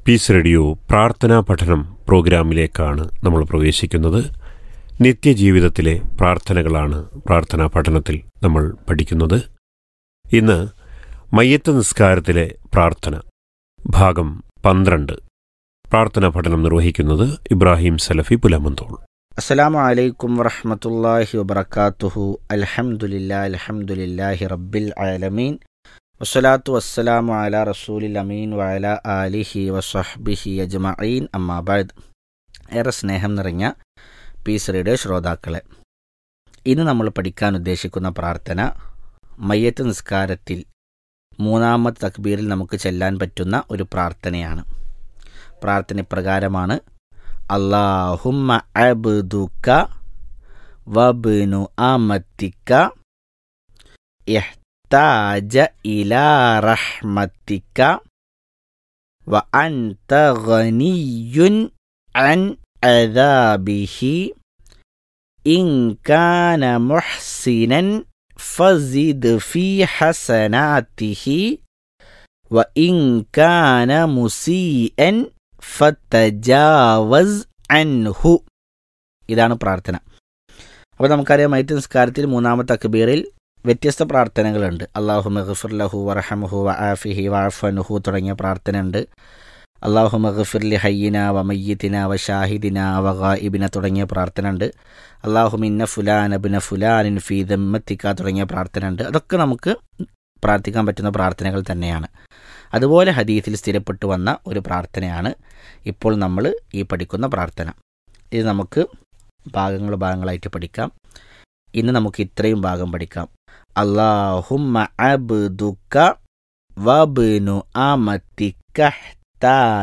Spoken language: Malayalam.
പീസ് റേഡിയോ പ്രാർത്ഥനാ പഠനം പ്രോഗ്രാമിലേക്കാണ് നമ്മൾ പ്രവേശിക്കുന്നത് നിത്യജീവിതത്തിലെ പ്രാർത്ഥനകളാണ് പ്രാർത്ഥനാ പഠനത്തിൽ നമ്മൾ പഠിക്കുന്നത് ഇന്ന് മയ്യത്ത് നിസ്കാരത്തിലെ പ്രാർത്ഥന ഭാഗം പന്ത്രണ്ട് പ്രാർത്ഥനാ പഠനം നിർവഹിക്കുന്നത് ഇബ്രാഹിം സലഫി പുലമന്തോൾ അസ്സലാമു അലൈക്കും വറഹ്മത്തുള്ളാഹി വബറകാതുഹു അൽഹംദുലില്ലാ അൽഹംദുലില്ലാഹി റബ്ബിൽ ആലമീൻ വസ്സലാത്തു വസ്സലാമു അലാ റസൂലിൽ അമീൻ വഅല ആലിഹി വസഹ്ബിഹി അജ്മഈൻ അമ്മാ ബഅദ് ഏറെ സ്നേഹം നിറഞ്ഞ പീസ് റേഡിയോ ശ്രോതാക്കളെ ഇന്ന് നമ്മൾ പഠിക്കാൻ ഉദ്ദേശിക്കുന്ന പ്രാർത്ഥന മയ്യത്ത് നിസ്കാരത്തിൽ മൂന്നാമത്തെ തക്ബീറിൽ നമുക്ക് ചെല്ലാൻ പറ്റുന്ന ഒരു പ്രാർത്ഥനയാണ് പ്രാർത്ഥന ഇപ്രകാരമാണ് അള്ളാഹുമ്മ അബ്ദുക വബ്നു അമത്തിക ഇഹ്താജ ഇലാ റഹ്മത്തിക വ അൻത ഗനിയുൻ അൻ അദാബിഹി ഇൻ കാന മുഹ്സിനൻ ഫസിദ് ഫി ഹസനാതിഹി വ ഇൻ കാന മുസീഅൻ ഫത്തജാവസ് അൻഹു ഇതാണ് പ്രാർത്ഥന അപ്പോൾ നമുക്കറിയാം മൈത്ത് നിസ്കാരത്തിൽ മൂന്നാമത്തെ അക്ബീറിൽ വ്യത്യസ്ത പ്രാർത്ഥനകളുണ്ട് അള്ളാഹു മഹഫിർ ലഹു വറഹമുഹു വ ആഫിഹി വഅഫനുഹു തുടങ്ങിയ പ്രാർത്ഥനയുണ്ട് അള്ളാഹു മഹഫിർ ലി ഹയ്യിന വ മയ്യത്തിന വ ഷാഹിദിന വ ഗായിബിന തുടങ്ങിയ പ്രാർത്ഥന ഉണ്ട് അള്ളാഹു മിന്ന ഫുലാൻ അബിന ഫുലാനിൻ ഫീ ദമ്മത്തിക്ക തുടങ്ങിയ പ്രാർത്ഥന ഉണ്ട് അതൊക്കെ നമുക്ക് പ്രാർത്ഥിക്കാൻ പറ്റുന്ന പ്രാർത്ഥനകൾ തന്നെയാണ് അതുപോലെ ഹദീസിൽ സ്ഥിരപ്പെട്ടു വന്ന ഒരു പ്രാർത്ഥനയാണ് ഇപ്പോൾ നമ്മൾ ഈ പഠിക്കുന്ന പ്രാർത്ഥന ഇത് നമുക്ക് ഭാഗങ്ങൾ ഭാഗങ്ങളായിട്ട് പഠിക്കാം ഇന്ന് നമുക്ക് ഇത്രയും ഭാഗം പഠിക്കാം അള്ളാഹുമ്മ അബ്ദുക വബ്നു അമത്തിക